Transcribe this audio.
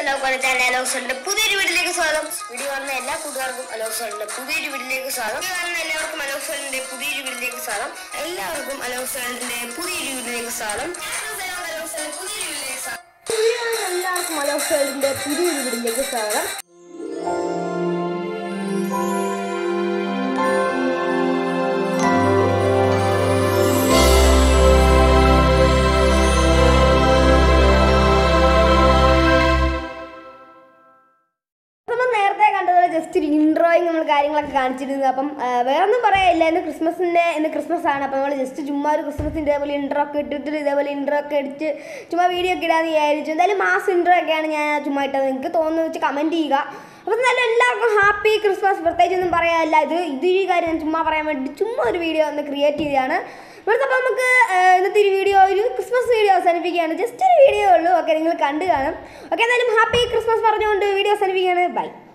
എല്ലാവർക്കും തന്നെ അലോക്സോണിന്റെ പുതിയൊരു വീട്ടിലേക്ക് സ്വാഗതം വീഡിയോ കാണുന്ന എല്ലാ കൂട്ടുകാർക്കും അലോക്സോണിന്റെ പുതിയൊരു വീട്ടിലേക്ക് സ്വാഗതം വീഡിയോ കാണുന്ന എല്ലാവർക്കും അലോക്സോണിന്റെ പുതിയൊരു വീട്ടിലേക്ക് സ്വാഗതം എല്ലാവർക്കും അലോക്സോണിന്റെ പുതിയൊരു വീട്ടിലേക്ക് സ്വാഗതം അലോക്സോണിന്റെ പുതിയൊരു വീട്ടിലേക്ക് സ്വാഗതം വീഡിയോ കാണുന്ന എല്ലാവർക്കും അലോക്സോണിന്റെ പുതിയൊരു വീട്ടിലേക്ക് സ്വാഗതം നമ്മൾ നേരത്തെ കണ്ടതുപോലെ ജസ്റ്റ് ഒരു ഇൻട്രോയും നമ്മൾ കാര്യങ്ങളൊക്കെ കാണിച്ചിരുന്നു അപ്പം ആ, വേറൊന്നും പറയാനില്ല ഇന്ന് ക്രിസ്മസിൻ്റെ ഇന്ന് ക്രിസ്മസ് ആണ് അപ്പം നമ്മൾ ജസ്റ്റ് ചുമ്മാ ഒരു ക്രിസ്മസിൻ്റെ ഇതേപോലെ ഇൻട്രോ ഒക്കെ ഇട്ടിട്ട് ഇതേപോലെ ഇൻട്രോ ഒക്കെ അടിച്ച് ചുമ്മാ വീഡിയോ ഒക്കെ ഇടാന്ന് വിചാരിച്ചു എന്തായാലും മാസ് ഇൻട്രോ ഒക്കെയാണ് ഞാൻ ചുമ്മാ ഇട്ടത് നിങ്ങൾക്ക് തോന്നുന്നു വെച്ച് കമൻറ്റ് ചെയ്യുക അപ്പം എന്തായാലും എല്ലാവർക്കും ഹാപ്പി ക്രിസ്മസ് പ്രത്യേകിച്ചൊന്നും പറയാനില്ല ഇത് ഇത് ഈ കാര്യം ഞാൻ ചുമ്മാ പറയാൻ വേണ്ടി ചുമ്മാ ഒരു വീഡിയോ ഒന്ന് ക്രിയേറ്റ് ചെയ്തതാണ് ഇവിടുത്തെ അപ്പോൾ നമുക്ക് ആ, ഇന്നത്തെ ഒരു വീഡിയോ ഒരു ക്രിസ്മസ് വീഡിയോ അവസാനിപ്പിക്കുകയാണ് ജസ്റ്റ് ഒരു വീഡിയോ ഉള്ളൂ ഓക്കെ നിങ്ങൾ കണ്ടു കാണും ഓക്കെ എന്തായാലും ഹാപ്പി ക്രിസ്മസ് പറഞ്ഞുകൊണ്ട് വീഡിയോ അവസാനിപ്പിക്കുകയാണ് ബൈ